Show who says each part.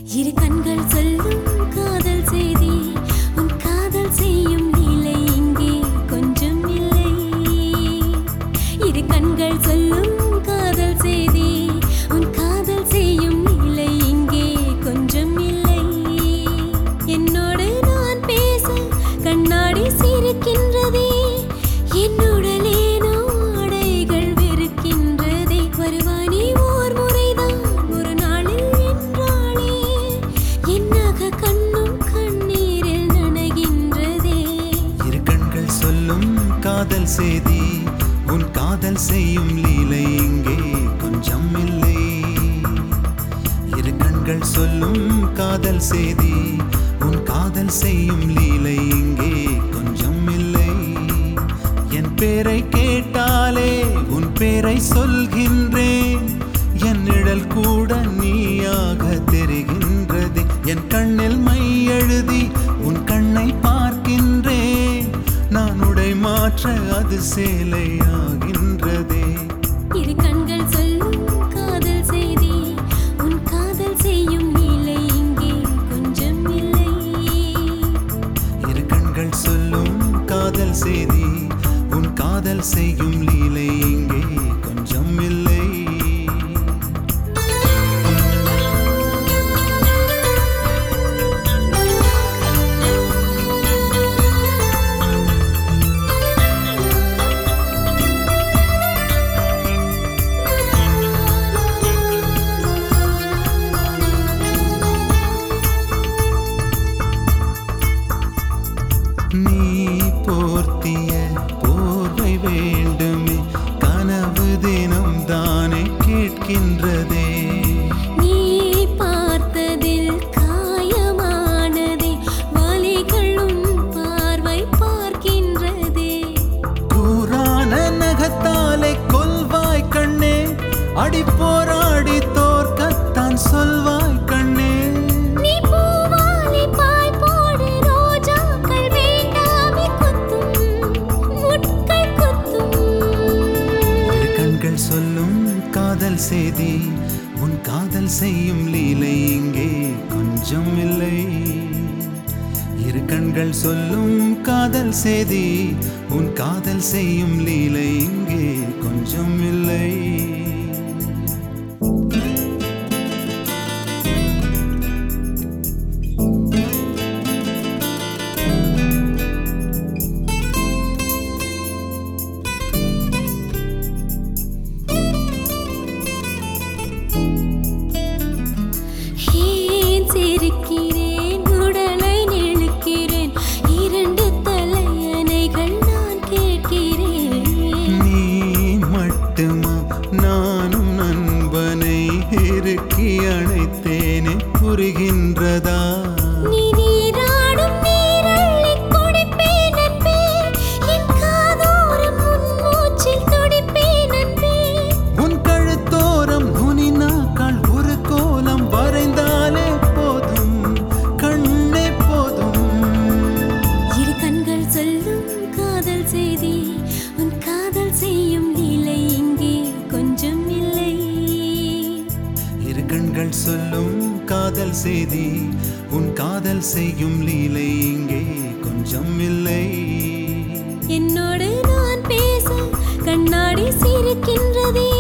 Speaker 1: இரு கண்கள் சொல்லும் காதல் செய்தி உன் காதல் செய்யும் நிலை இங்கே கொஞ்சம் இல்லை இரு கண்கள் சொல்லும் காதல் செய்தி உன் காதல் செய்யும் நிலை இங்கே கொஞ்சம் இல்லை என்னோடு நான் பேச கண்ணாடி சிரிக்கின்றதே என்னுடலேனோ ஆடைகள் வெறுக்கின்றதே வருவானே ஓர் முறைதான் ஒரு நாளில் என்றாளே என்னாக கண்ணும் கண்ணீரில் நனைகின்றதே
Speaker 2: இரு கண்கள் சொல்லும் காதல் செய்தி உன் காதல் செய்யும் லீலை இங்கே கொஞ்சம் இல்லை இரு கண்கள் சொல்லும் காதல் செய்தி உன் காதல் செய்யும் லீலை இங்கே கொஞ்சம் இல்லை என் பேரை கேட்டாலே உன் பேரை சொல்கின்றேன் என் நிழல் கூட நீயாக தெரிகின்றது என் கண்ணில் மை எழுதி உன் கண்ணை பார்க்கின்றேன் நான் உடை மாற்ற அது சேலையாகின்றதே
Speaker 1: இரு கண்கள் சொல்லும் காதல் செய்தி உன் காதல் செய்யும் நிலை இங்கே கொஞ்சம் இல்லை
Speaker 2: இரு கண்கள் சொல்லும் காதல் செய்தி உன் காதல் செய்யும் லீலை இங்கே கொஞ்சம் இல்லை நீ போர்த்திய போர்வை வேண்டுமே கனவு தினம் தானே கேட்கின்றதே
Speaker 1: நீ பார்த்ததில் காயமானதே வலிகளும் பார்வை பார்க்கின்றதே
Speaker 2: கூரான நகத்தாலே கொல்வாய் கண்ணே அடி போராடி தோற்கத்தான் சொல்வாய் கண்ணே
Speaker 1: நீ பூவாலை பாய் போடு ரோஜாக்கள் வேண்டாமே குத்தும் முட்கள் குத்தும்
Speaker 2: இரு கண்கள் சொல்லும் காதல் செய்தி உன் காதல் செய்யும் லீலை இங்கே கொஞ்சம் இல்லை இரு கண்கள் சொல்லும் காதல் செய்தி உன் காதல் செய்யும் லீலை இங்கே கொஞ்சம் இல்லை
Speaker 1: ஏன் சிரிக்கிறேன் உடலை நெழுக்கிறேன் இரண்டு தலையணைகள் நான் கேட்கிறேன்
Speaker 2: நீ மட்டுமா நானும் நண்பனை இறுக்கி அணைத்தேனே புரிகின்றதா
Speaker 1: நீ நீராடும் நீரள்ளிக் குடிப்பேன் அன்பே. என் காதோரம் உன் மூச்சில் துடிப்பேன் அன்பே.
Speaker 2: உன் கழுத்தோரம் நுனி நாக்கள் ஒரு கோலம் வரைந்தாலே போதும் கண்ணே போதும்
Speaker 1: இரு கண்கள் சொல்லும் காதல் செய்தி உன் காதல் செய்யும் நிலை இங்கே கொஞ்சம் இல்லை
Speaker 2: இரு கண்கள் சொல்லும் காதல் செய்தி உன் காதல் செய்யும் லீலை இங்கே கொஞ்சம் இல்லை
Speaker 1: என்னோடு நான் பேச கண்ணாடி சிரிக்கின்றதே